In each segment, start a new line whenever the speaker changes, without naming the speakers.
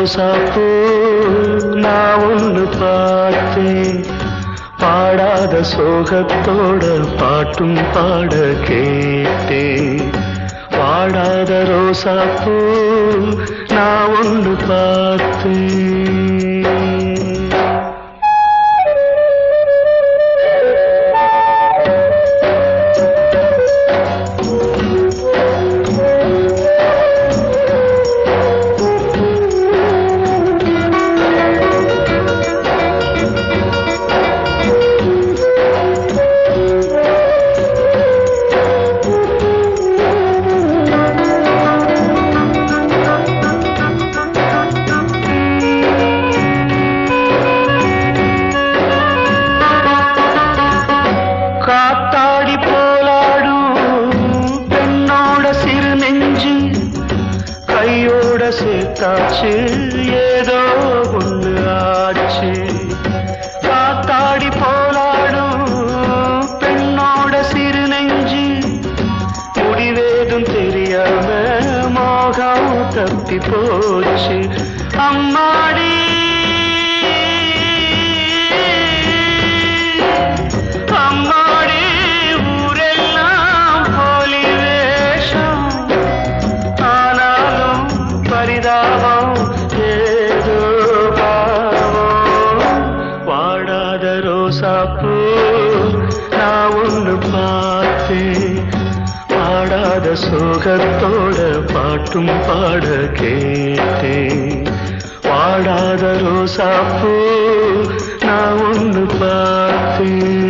ரோசாப்பூ நான் ஒன்று பார்த்தேன் பாடாத சோகத்தோட பாட்டும் பாட கேட்டேன் பாடாத ரோசாப்பூ நான் ஒன்று பார்த்தேன் காத்தாடி போலாடும் பெண்ணோட சிறு நெஞ்சு கையோட சேர்த்தாச்சு ஏதோ ஒண்ணு ஆச்சு காத்தாடி போலாடும் பெண்ணோட சிறு நெஞ்சு முடிவேதும் தெரியாம மோகம் தப்பி போச்சு அம்மாடி அம்மாடி ஊரெல்லாம் போலி வேஷம் ஆனாலும் பரிதாபம் ஏதோ பாவம் வாடாத ரோசாப்பூ நான் ஒன்று பார்த்தேன் பாடாத சோகத்தோட பாட்டும் பாட கேட்டேன் வாடாத ரோசாப்பூ நான் ஒன்று பார்த்தேன்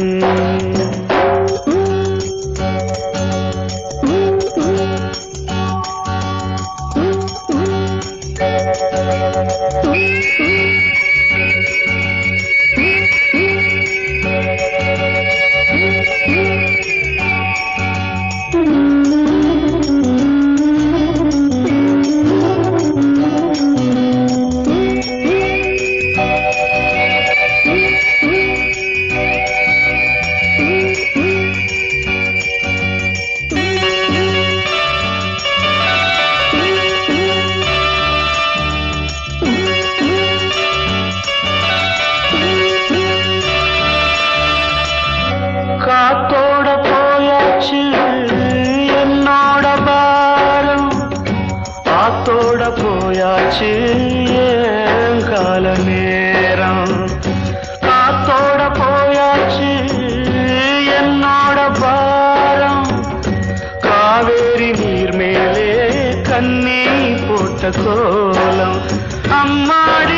காத்தோட போயாச்சு என்னோட பாரம் ஆத்தோட போயாச்சு என் கால நேரம் காத்தோட போயாச்சு என்னோட பாரம் காவேரி நீர் மேலே கண்ணி போட்ட கோலம் அம்மாடி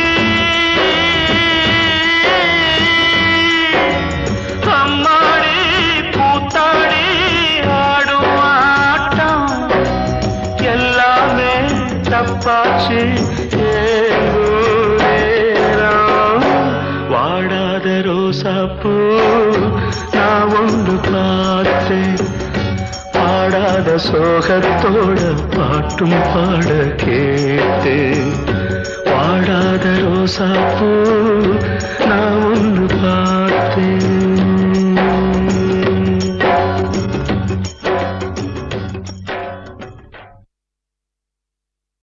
அம்மாடி பூத்தாடி ஆடும் ஆட்டம் எல்லாமே தப்பாச்சு ஏங்கோ நேரம். வாடாத ரோசாப்பூ நான் ஒன்று பார்த்தேன் பாடாத சோகத்தோட பாட்டும் பாட கேட்டேன் வாடாத ரோசாப்பூ